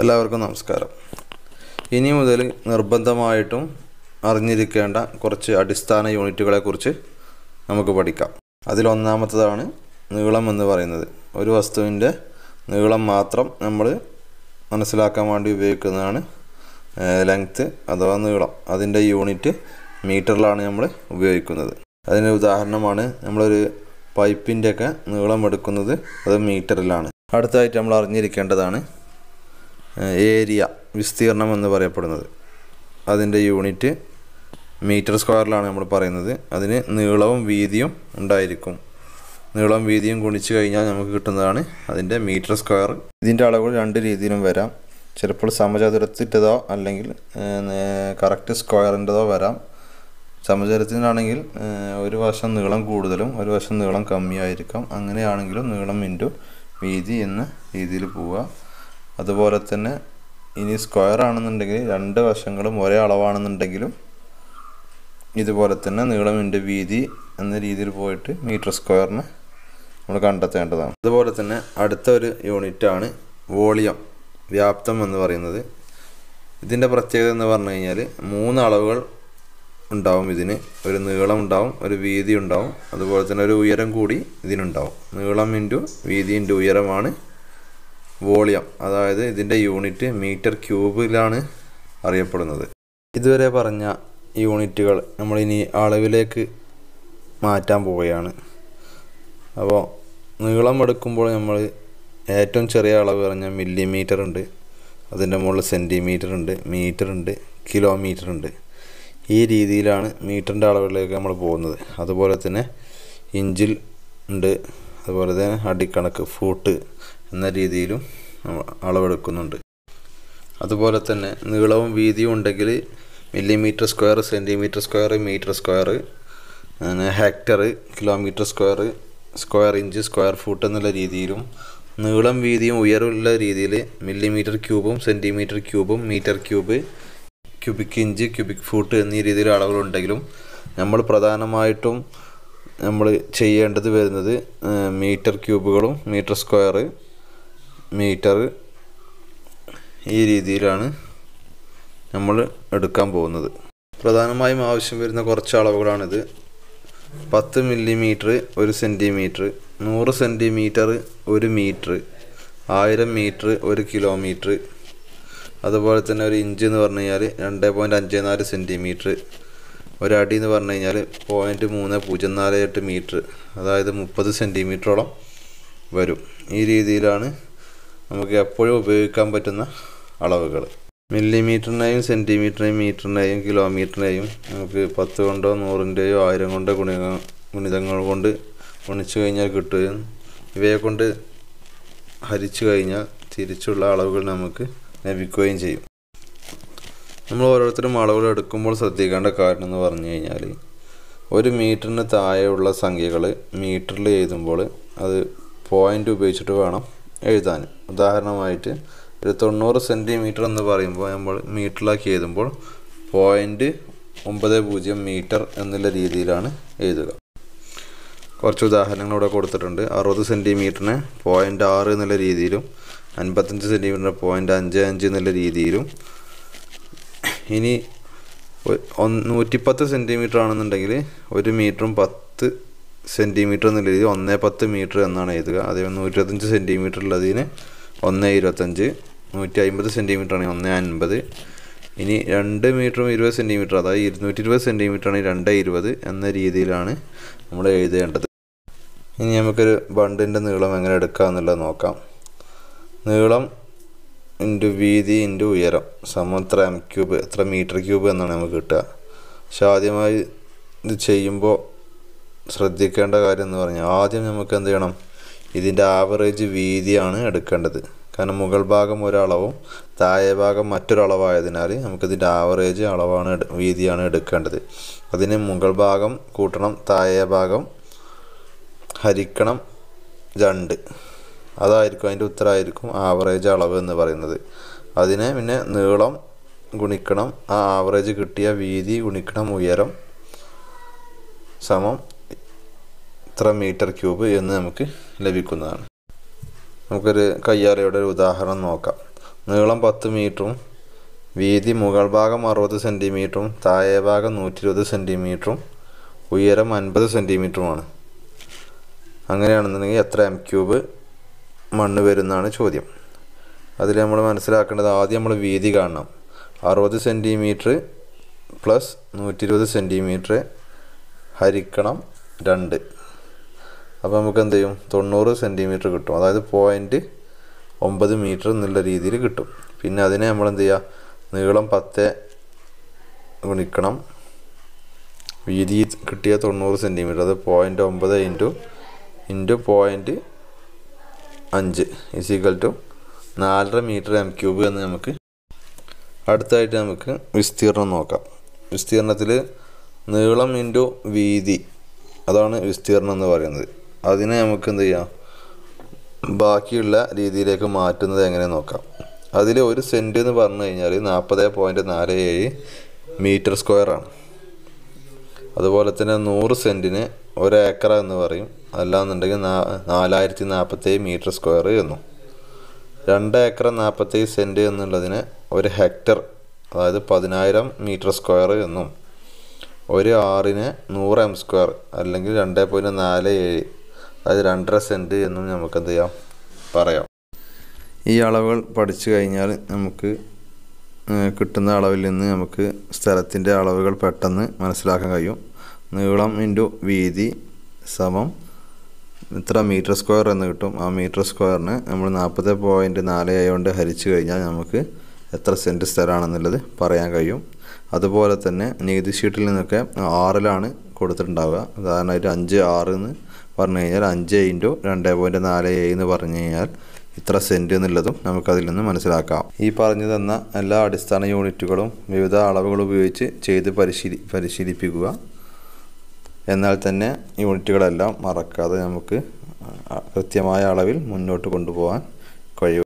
എല്ലാവർക്കും നമസ്കാരം ഇനി മുതൽ നിർബന്ധമായിട്ടും അറിഞ്ഞിരിക്കേണ്ട കുറച്ച് അടിസ്ഥാന യൂണിറ്റുകളെ കുറിച്ച് നമുക്ക് പഠിക്കാം അതിലൊന്നാമത്തതാണ് നീളം എന്ന് പറയുന്നത് ഒരു വസ്തുവിൻ്റെ നീളം മാത്രം നമ്മൾ മനസ്സിലാക്കാൻ വേണ്ടി ഉപയോഗിക്കുന്നതാണ് ലെങ്ത്ത് അഥവാ നീളം അതിൻ്റെ യൂണിറ്റ് മീറ്ററിലാണ് നമ്മൾ ഉപയോഗിക്കുന്നത് അതിന് ഉദാഹരണമാണ് നമ്മളൊരു പൈപ്പിൻ്റെയൊക്കെ നീളം എടുക്കുന്നത് അത് മീറ്ററിലാണ് അടുത്തായിട്ട് നമ്മൾ അറിഞ്ഞിരിക്കേണ്ടതാണ് ഏരിയ വിസ്തീർണം എന്ന് പറയപ്പെടുന്നത് അതിൻ്റെ യൂണിറ്റ് മീറ്റർ സ്ക്വയറിലാണ് നമ്മൾ പറയുന്നത് അതിന് നീളവും വീതിയും ഉണ്ടായിരിക്കും നീളം വീതിയും ഗുണിച്ച് കഴിഞ്ഞാൽ നമുക്ക് കിട്ടുന്നതാണ് അതിൻ്റെ മീറ്റർ സ്ക്വയർ ഇതിൻ്റെ അളവുകൾ രണ്ട് രീതിയിലും വരാം ചിലപ്പോൾ സമചതുരത്തിൻ്റെതോ അല്ലെങ്കിൽ കറക്റ്റ് സ്ക്വയറിൻ്റെതോ വരാം സമചതുരത്തിനാണെങ്കിൽ ഒരു വശം നീളം കൂടുതലും ഒരു വശം നീളം കമ്മിയായിരിക്കാം അങ്ങനെയാണെങ്കിലും നീളം ഇൻറ്റു വീതി എന്ന രീതിയിൽ പോവുക അതുപോലെ തന്നെ ഇനി സ്ക്വയർ ആണെന്നുണ്ടെങ്കിൽ രണ്ട് വശങ്ങളും ഒരേ അളവാണെന്നുണ്ടെങ്കിലും ഇതുപോലെ തന്നെ നീളം ഇൻറ്റു വീതി എന്ന രീതിയിൽ പോയിട്ട് മീറ്റർ സ്ക്വയറിന് നമ്മൾ കണ്ടെത്തേണ്ടതാണ് അതുപോലെ തന്നെ അടുത്ത ഒരു യൂണിറ്റാണ് വോളിയം വ്യാപ്തം എന്ന് പറയുന്നത് ഇതിൻ്റെ പ്രത്യേകത എന്ന് പറഞ്ഞു കഴിഞ്ഞാൽ മൂന്ന് അളവുകൾ ഉണ്ടാവും ഇതിന് ഒരു നീളം ഉണ്ടാവും ഒരു വീതി ഉണ്ടാവും അതുപോലെ തന്നെ ഒരു ഉയരം കൂടി ഇതിനുണ്ടാവും നീളം ഇൻറ്റു വീതി ഇൻറ്റു ഉയരമാണ് വോളിയം അതായത് ഇതിൻ്റെ യൂണിറ്റ് മീറ്റർ ക്യൂബിലാണ് അറിയപ്പെടുന്നത് ഇതുവരെ പറഞ്ഞ യൂണിറ്റുകൾ നമ്മളിനി അളവിലേക്ക് മാറ്റാൻ പോവുകയാണ് അപ്പോൾ നീളം എടുക്കുമ്പോൾ നമ്മൾ ഏറ്റവും ചെറിയ അളവ് പറഞ്ഞാൽ മില്ലിമീറ്റർ ഉണ്ട് അതിൻ്റെ മുകളിൽ സെൻറ്റിമീറ്റർ ഉണ്ട് മീറ്റർ ഉണ്ട് കിലോമീറ്റർ ഉണ്ട് ഈ രീതിയിലാണ് മീറ്ററിൻ്റെ അളവിലേക്ക് നമ്മൾ പോകുന്നത് അതുപോലെ തന്നെ ഇഞ്ചിൽ ഉണ്ട് അതുപോലെ തന്നെ അടിക്കണക്ക് ഫൂട്ട് എന്ന രീതിയിലും അളവെടുക്കുന്നുണ്ട് അതുപോലെ തന്നെ നീളവും വീതിയും ഉണ്ടെങ്കിൽ millimetre square centimetre square metre square hectare kilometre square square inch square foot എന്നുള്ള രീതിയിലും നീളം വീതിയും ഉയരമുള്ള രീതിയിൽ മില്ലിമീറ്റർ ക്യൂബും സെൻറ്റിമീറ്റർ ക്യൂബും metre cube cubic inch cubic foot എന്നീ രീതിയിൽ അളവുകളുണ്ടെങ്കിലും നമ്മൾ പ്രധാനമായിട്ടും നമ്മൾ ചെയ്യേണ്ടത് വരുന്നത് മീറ്റർ ക്യൂബുകളും മീറ്റർ സ്ക്വയർ മീറ്റർ ഈ രീതിയിലാണ് നമ്മൾ എടുക്കാൻ പോകുന്നത് പ്രധാനമായും ആവശ്യം വരുന്ന കുറച്ച് അളവുകളാണിത് പത്ത് മില്ലിമീറ്റർ ഒരു സെൻറ്റിമീറ്റർ നൂറ് സെൻറ്റിമീറ്റർ ഒരു മീറ്റർ ആയിരം മീറ്റർ ഒരു കിലോമീറ്റർ അതുപോലെ തന്നെ ഒരു ഇഞ്ച് എന്ന് പറഞ്ഞു കഴിഞ്ഞാൽ രണ്ട് പോയിൻറ്റ് അഞ്ച് നാല് സെൻറ്റിമീറ്റർ ഒരടി എന്ന് പറഞ്ഞു കഴിഞ്ഞാൽ പോയിൻറ്റ് മൂന്ന് പൂജ്യം നാല് എട്ട് മീറ്റർ അതായത് മുപ്പത് സെൻറ്റിമീറ്ററോളം വരും ഈ രീതിയിലാണ് നമുക്ക് എപ്പോഴും ഉപയോഗിക്കാൻ പറ്റുന്ന അളവുകൾ മില്ലിമീറ്ററിനെയും സെൻറ്റിമീറ്ററിനെയും മീറ്ററിനെയും കിലോമീറ്ററിനെയും നമുക്ക് പത്ത് കൊണ്ടോ നൂറിൻ്റെയോ ആയിരം കൊണ്ടോ ഗുണിക ഗുണിതങ്ങൾ കൊണ്ട് ഗുണിച്ചു കഴിഞ്ഞാൽ കിട്ടുകയും ഇവയെ കൊണ്ട് ഹരിച്ചു കഴിഞ്ഞാൽ തിരിച്ചുള്ള അളവുകൾ നമുക്ക് ലഭിക്കുകയും ചെയ്യും നമ്മൾ ഓരോരുത്തരും അളവുകൾ എടുക്കുമ്പോൾ ശ്രദ്ധിക്കേണ്ട കാര്യം എന്ന് പറഞ്ഞു കഴിഞ്ഞാൽ ഒരു മീറ്ററിന് താഴെയുള്ള സംഖ്യകൾ മീറ്ററിൽ എഴുതുമ്പോൾ അത് പോയിൻ്റ് ഉപയോഗിച്ചിട്ട് വേണം എഴുതാൻ ഉദാഹരണമായിട്ട് ഒരു തൊണ്ണൂറ് സെൻറ്റിമീറ്റർ എന്ന് പറയുമ്പോൾ നമ്മൾ മീറ്ററിലാക്കി എഴുതുമ്പോൾ പോയിൻറ്റ് ഒമ്പത് പൂജ്യം മീറ്റർ എന്നുള്ള രീതിയിലാണ് എഴുതുക കുറച്ച് ഉദാഹരണങ്ങൾ ഇവിടെ കൊടുത്തിട്ടുണ്ട് അറുപത് സെൻറ്റിമീറ്ററിന് പോയിൻ്റ് ആറ് എന്നുള്ള രീതിയിലും അൻപത്തഞ്ച് സെൻറ്റിമീറ്ററിന് പോയിൻ്റ് അഞ്ച് അഞ്ച് എന്നുള്ള രീതിയിലും ഇനി നൂറ്റിപ്പത്ത് സെൻറ്റിമീറ്റർ ആണെന്നുണ്ടെങ്കിൽ ഒരു മീറ്ററും പത്ത് സെൻറ്റിമീറ്റർ എന്നുള്ള രീതിയിൽ ഒന്നേ പത്ത് മീറ്റർ എന്നാണ് എഴുതുക അതേ നൂറ്റിരുപത്തഞ്ച് സെൻറ്റിമീറ്റർ ഉള്ളതിന് ഒന്ന് ഇരുപത്തഞ്ച് നൂറ്റി അമ്പത് സെൻറ്റിമീറ്റർ ആണെങ്കിൽ ഒന്ന് അൻപത് ഇനി രണ്ട് മീറ്ററും ഇരുപത് സെൻറ്റിമീറ്റർ അതായത് ഇരുന്നൂറ്റി ഇരുപത് സെൻറ്റിമീറ്റർ ആണെങ്കിൽ രണ്ട് ഇരുപത് എന്ന രീതിയിലാണ് നമ്മൾ എഴുതേണ്ടത് ഇനി നമുക്കൊരു ബണ്ടിൻ്റെ നീളം എങ്ങനെ എടുക്കുക എന്നുള്ളത് നോക്കാം നീളം ഇൻറ്റു വീതി ഇൻറ്റു ഉയരം സമം എത്ര എം ക്യൂബ് എത്ര മീറ്റർ ക്യൂബ് എന്നാണ് നമുക്ക് കിട്ടുക പക്ഷെ ആദ്യമായി ഇത് ചെയ്യുമ്പോൾ ശ്രദ്ധിക്കേണ്ട കാര്യം എന്ന് പറഞ്ഞാൽ ആദ്യം നമുക്ക് എന്ത് ചെയ്യണം ഇതിൻ്റെ ആവറേജ് വീതിയാണ് എടുക്കേണ്ടത് കാരണം മുകൾ ഭാഗം ഒരളവും താഴെ ഭാഗം മറ്റൊരളവായതിനാൽ നമുക്കിതിൻ്റെ ആവറേജ് അളവാണ് വീതിയാണ് എടുക്കേണ്ടത് അതിന് മുകൾ ഭാഗം കൂട്ടണം താഴെ ഭാഗം ഹരിക്കണം രണ്ട് അതായിരിക്കും അതിൻ്റെ ഉത്തരമായിരിക്കും ആവറേജ് അളവ് എന്ന് പറയുന്നത് അതിനെ പിന്നെ നീളം ഗുണിക്കണം ആ ആവറേജ് കിട്ടിയ വീതി ഗുണിക്കണം ഉയരം സമം ഇത്ര മീറ്റർ ക്യൂബ് എന്ന് നമുക്ക് ലഭിക്കുന്നതാണ് നമുക്കൊരു കയ്യാലയുടെ ഒരു ഉദാഹരണം നോക്കാം നീളം പത്ത് മീറ്ററും വീതി മുകൾ ഭാഗം അറുപത് സെൻറ്റിമീറ്ററും താഴെ ഭാഗം നൂറ്റി ഇരുപത് സെൻറ്റിമീറ്ററും ഉയരം അൻപത് സെൻറ്റിമീറ്ററുമാണ് അങ്ങനെയാണെന്നുണ്ടെങ്കിൽ എത്ര എം ക്യൂബ് മണ്ണ് വരുന്നതാണ് ചോദ്യം അതിൽ നമ്മൾ മനസ്സിലാക്കേണ്ടത് ആദ്യം നമ്മൾ വീതി കാണണം അറുപത് സെൻറ്റിമീറ്റർ പ്ലസ് നൂറ്റി ഇരുപത് സെൻറ്റിമീറ്റർ ഹരിക്കണം രണ്ട് അപ്പോൾ നമുക്ക് എന്ത് ചെയ്യും തൊണ്ണൂറ് സെൻറ്റിമീറ്റർ കിട്ടും അതായത് പോയിൻറ്റ് ഒമ്പത് മീറ്റർ എന്നുള്ള രീതിയിൽ കിട്ടും പിന്നെ അതിനെ നമ്മൾ എന്ത് ചെയ്യുക നീളം പത്ത് ഗുണിക്കണം വീതി കിട്ടിയ തൊണ്ണൂറ് സെൻറ്റിമീറ്റർ അത് പോയിൻറ്റ് ഒമ്പത് ഇൻറ്റു ഇൻറ്റു പോയിൻറ്റ് അഞ്ച് ഇസ് ഈക്വൽ ടു നാലര മീറ്റർ എം ക്യൂബ് എന്ന് നമുക്ക് അടുത്തായിട്ട് നമുക്ക് വിസ്തീർണം നോക്കാം വിസ്തീർണത്തിൽ നീളം ഇൻറ്റു വീതി അതാണ് വിസ്തീർണം എന്ന് പറയുന്നത് അതിനെ നമുക്ക് എന്ത് ചെയ്യാം ബാക്കിയുള്ള രീതിയിലേക്ക് മാറ്റുന്നത് എങ്ങനെ നോക്കാം അതിൽ ഒരു സെൻറ്റ് എന്ന് പറഞ്ഞു കഴിഞ്ഞാൽ നാൽപ്പത് പോയിൻറ്റ് നാല് ഏഴ് മീറ്റർ സ്ക്വയറാണ് അതുപോലെ തന്നെ നൂറ് സെൻറ്റിന് ഒരു ഏക്കർ എന്ന് പറയും അല്ലാന്നുണ്ടെങ്കിൽ നാ നാലായിരത്തി നാൽപ്പത്തേഴ് മീറ്റർ സ്ക്വയർ എന്നും രണ്ട് ഏക്കർ നാൽപ്പത്തേഴ് സെൻറ്റ് എന്നുള്ളതിന് ഒരു ഹെക്ടർ അതായത് പതിനായിരം മീറ്റർ സ്ക്വയർ എന്നും ഒരു ആറിന് നൂറ് എം സ്ക്വയർ അല്ലെങ്കിൽ രണ്ട് പോയിൻറ്റ് നാല് ഏഴ് അതായത് രണ്ടര സെൻറ്റ് എന്നും നമുക്ക് എന്ത് ചെയ്യാം പറയാം ഈ അളവുകൾ പഠിച്ചു കഴിഞ്ഞാൽ നമുക്ക് കിട്ടുന്ന അളവിൽ നിന്ന് നമുക്ക് സ്ഥലത്തിൻ്റെ അളവുകൾ പെട്ടെന്ന് മനസ്സിലാക്കാൻ കഴിയും നീളം ഇൻറ്റു വീതി സമം ഇത്ര മീറ്റർ സ്ക്വയർ എന്ന് കിട്ടും ആ മീറ്റർ സ്ക്വയറിന് നമ്മൾ നാൽപ്പത് പോയിൻറ്റ് നാല് കൊണ്ട് ഹരിച്ചു കഴിഞ്ഞാൽ നമുക്ക് എത്ര സെൻറ്റ് സ്ഥലമാണെന്നുള്ളത് പറയാൻ കഴിയും അതുപോലെ തന്നെ നികുതി ഷീറ്റിൽ നിന്നൊക്കെ ആറിലാണ് കൊടുത്തിട്ടുണ്ടാവുക ഉദാഹരണമായിട്ട് അഞ്ച് ആറ് എന്ന് പറഞ്ഞു കഴിഞ്ഞാൽ അഞ്ച് ഇൻറ്റു രണ്ട് പോയിൻറ്റ് നാല് ഏഴ് എന്ന് പറഞ്ഞു കഴിഞ്ഞാൽ ഇത്ര സെൻറ്റ് എന്നുള്ളതും നമുക്കതിൽ നിന്ന് മനസ്സിലാക്കാം ഈ പറഞ്ഞു തന്ന എല്ലാ അടിസ്ഥാന യൂണിറ്റുകളും വിവിധ അളവുകൾ ഉപയോഗിച്ച് ചെയ്ത് പരിശീലി പരിശീലിപ്പിക്കുക എന്നാൽ തന്നെ യൂണിറ്റുകളെല്ലാം മറക്കാതെ നമുക്ക് കൃത്യമായ അളവിൽ മുന്നോട്ട് കൊണ്ടുപോകാൻ കഴിയും